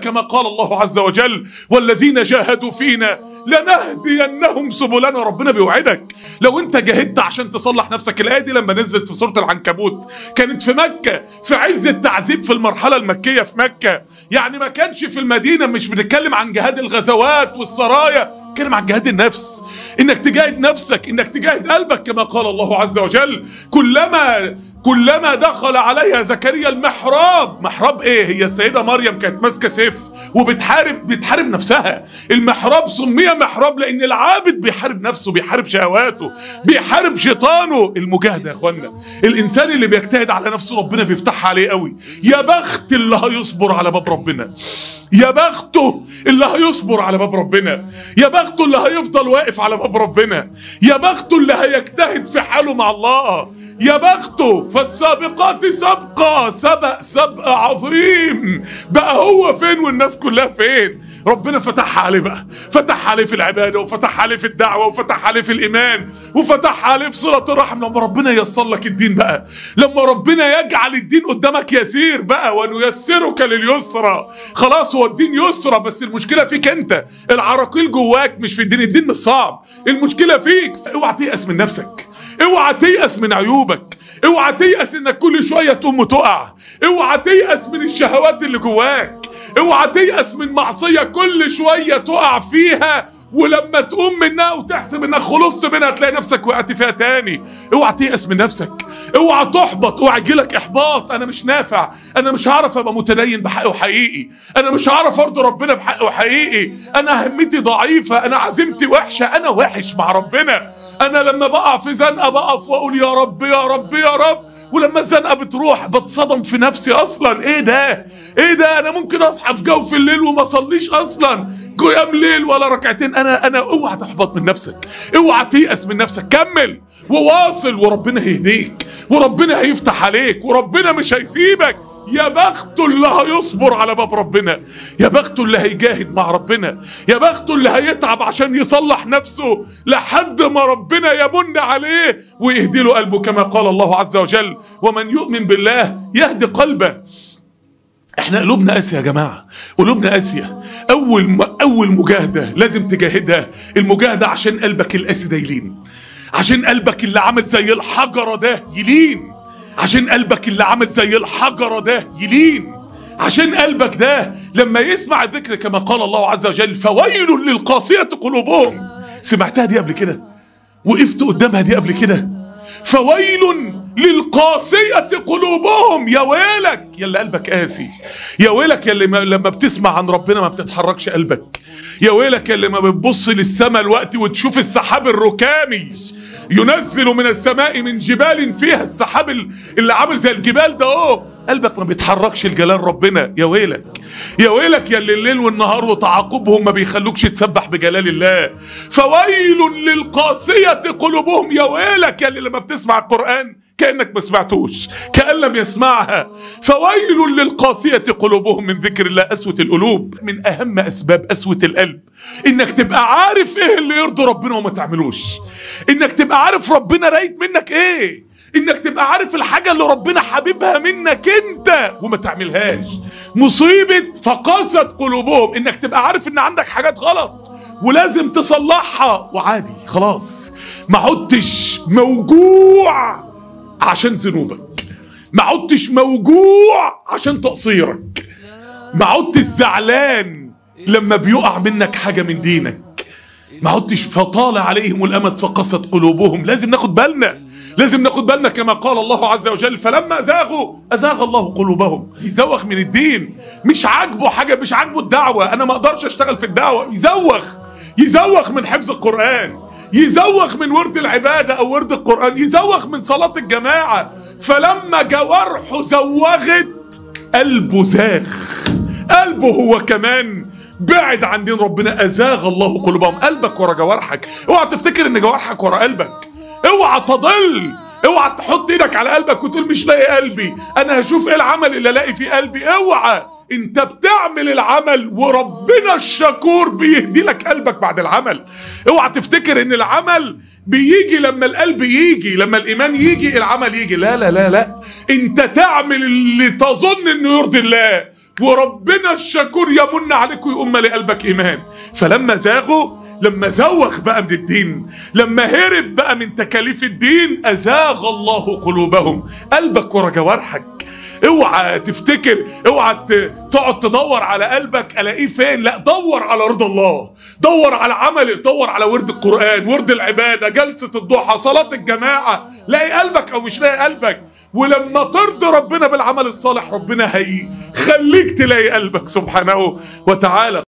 كما قال الله عز وجل والذين جاهدوا فينا لنهدينهم سبلنا ربنا بيوعدك لو انت جاهدت عشان تصلح نفسك الايه دي لما نزلت في سوره العنكبوت كانت في مكه في عز التعذيب في المرحله المكيه في مكه يعني ما كانش في المدينه مش بنتكلم عن جهاد الغزوات والسرايا بنتكلم عن جهاد النفس انك تجاهد نفسك انك تجاهد قلبك كما قال الله عز وجل كلما كلما دخل عليها زكريا المحراب محراب ايه هي السيدة مريم كانت ماسكة سيف وبتحارب بتحارب نفسها المحراب سمي محراب لان العابد بيحارب نفسه بيحارب شهواته بيحارب شيطانه المجاهدة يا اخوانا الانسان اللي بيجتهد على نفسه ربنا بيفتحها عليه قوي يا بخت اللي هيصبر على باب ربنا يا بخته اللي هيصبر على باب ربنا يا بخته اللي هيفضل واقف على باب ربنا يا بخته اللي هيجتهد في حاله مع الله يا بخته فالسابقات سبقة سبق سبق عظيم بقى هو فين والناس كلها فين ربنا فتحها عليه بقى فتح عليه في العبادة وفتح عليه في الدعوة وفتح عليه في الإيمان وفتح عليه في صلة الرحم لما ربنا ييسر لك الدين بقى لما ربنا يجعل الدين قدامك يسير بقى ونيسرك لليسرى خلاص هو الدين يسرى بس المشكلة فيك انت العراقيل جواك مش في الدين الدين مش صعب المشكلة فيك اوعى تيأس من نفسك اوعى تيأس من عيوبك اوعى تيأس انك كل شوية تقوم وتقع اوعى تيأس من الشهوات اللي جواك اوعى تيأس من معصية كل شوية تقع فيها ولما تقوم منها وتحسب انك خلصت منها تلاقي نفسك وقعت فيها تاني اوعى تيأس من نفسك اوعى تحبط اوعى يجيلك احباط انا مش نافع انا مش هعرف ابقى متدين بحقه حقيقي انا مش هعرف ارضي ربنا بحقه حقيقي انا همتي ضعيفة انا عزيمتي وحشة انا وحش مع ربنا انا لما بقع في زنقة بقف واقول يا رب يا رب يا رب ولما الزنقة بتروح بتصدم في نفسي اصلا ايه ده ايه ده انا ممكن اصحى في جوف الليل وما اصليش اصلا قيام ليل ولا ركعتين انا انا اوعى تحبط من نفسك اوعى تيأس من نفسك كمل وواصل وربنا هيهديك وربنا هيفتح عليك وربنا مش هيسيبك يا بخته اللي هيصبر على باب ربنا يا بخته اللي هيجاهد مع ربنا يا بخته اللي هيتعب عشان يصلح نفسه لحد ما ربنا يمن عليه ويهدي له قلبه كما قال الله عز وجل ومن يؤمن بالله يهدي قلبه احنا قلوبنا قاسية يا جماعة قلوبنا قاسية اول م... اول مجاهدة لازم تجاهدها المجاهدة عشان قلبك القاسي ده يلين عشان قلبك اللي عامل زي الحجرة ده يلين عشان قلبك اللي عامل زي الحجرة ده يلين عشان قلبك ده لما يسمع الذكر كما قال الله عز وجل فويل للقاسية قلوبهم سمعتها دي قبل كده وقفت قدامها دي قبل كده فويل للقاسية قلوبهم يا ويلك يا اللي قلبك قاسي يا ويلك يا اللي ما لما بتسمع عن ربنا ما بتتحركش قلبك يا ويلك يا اللي ما بتبص للسماء الوقت وتشوف السحاب الركامي ينزل من السماء من جبال فيها السحاب اللي عامل زي الجبال ده اهو قلبك ما بيتحركش لجلال ربنا يا ويلك يا ويلك يا اللي الليل والنهار وتعاقبهم ما بيخلوكش تسبح بجلال الله فويل للقاسية قلوبهم يا ويلك يا اللي لما بتسمع القرآن كأنك ما سمعتوش كأن لم يسمعها فويل للقاسية قلوبهم من ذكر الله أسوة القلوب من أهم أسباب أسوة القلب إنك تبقى عارف إيه اللي يرضي ربنا وما تعملوش إنك تبقى عارف ربنا رايد منك إيه انك تبقى عارف الحاجة اللي ربنا حبيبها منك انت وما تعملهاش مصيبة فقاست قلوبهم انك تبقى عارف ان عندك حاجات غلط ولازم تصلحها وعادي خلاص ما عدتش موجوع عشان ذنوبك ما عدتش موجوع عشان تقصيرك ما عدتش زعلان لما بيقع منك حاجة من دينك ما عدتش فطال عليهم الامد فقست قلوبهم لازم ناخد بالنا لازم ناخد بالنا كما قال الله عز وجل فلما زاغوا ازاغ الله قلوبهم يزوغ من الدين مش عاجبه حاجه مش عاجبه الدعوه انا ما اقدرش اشتغل في الدعوه يزوغ يزوغ من حفظ القران يزوغ من ورد العباده او ورد القران يزوغ من صلاه الجماعه فلما جوارحه زوغت قلبه زاغ قلبه هو كمان بعد عن دين ربنا ازاغ الله قلوبهم قلبك ورا جوارحك اوعى تفتكر ان جوارحك ورا قلبك اوعى تضل اوعى تحط ايدك على قلبك وتقول مش لاقي قلبي انا هشوف ايه العمل اللي الاقي فيه قلبي اوعى انت بتعمل العمل وربنا الشكور بيهدي لك قلبك بعد العمل اوعى تفتكر ان العمل بيجي لما القلب يجي لما الايمان يجي العمل يجي لا لا لا لا انت تعمل اللي تظن انه يرضي الله وربنا الشكور يمن عليك ويقوم مالي قلبك ايمان فلما زاغوا لما زوخ بقى من الدين لما هرب بقى من تكاليف الدين ازاغ الله قلوبهم قلبك ورا جوارحك اوعى تفتكر اوعى ت- تقعد تدور على قلبك الاقيه فين لا دور على رضا الله دور على عملك دور على ورد القران ورد العباده جلسه الضحى صلاه الجماعه لاقي قلبك او مش لاقي قلبك ولما ترضي ربنا بالعمل الصالح ربنا هيخليك تلاقي قلبك سبحانه وتعالى